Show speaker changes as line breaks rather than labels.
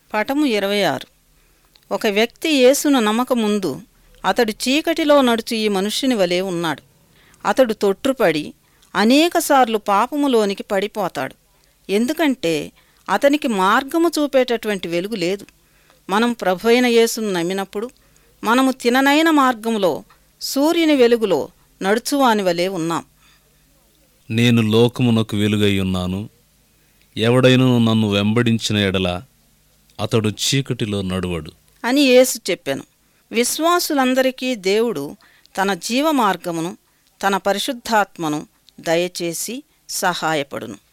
పటము ఇరవై ఆరు ఒక వ్యక్తి యేసును నమ్మకముందు అతడు చీకటిలో నడుచు ఈ మనుష్యుని వలె ఉన్నాడు అతడు తొట్రుపడి అనేకసార్లు పాపములోనికి పడిపోతాడు ఎందుకంటే అతనికి మార్గము చూపేటటువంటి వెలుగు లేదు మనం ప్రభు అయిన యేసును నమ్మినప్పుడు మనము తిననైన మార్గంలో సూర్యుని వెలుగులో నడుచువాని వలె ఉన్నాం
నేను లోకమునకు వెలుగై ఉన్నాను ఎవడైనను నన్ను వెంబడించిన ఎడల అతడు చీకటిలో నడువడు
అని యేసు చెప్పెను విశ్వాసులందరికీ దేవుడు తన జీవ మార్గమును తన పరిశుద్ధాత్మను దయచేసి సహాయపడును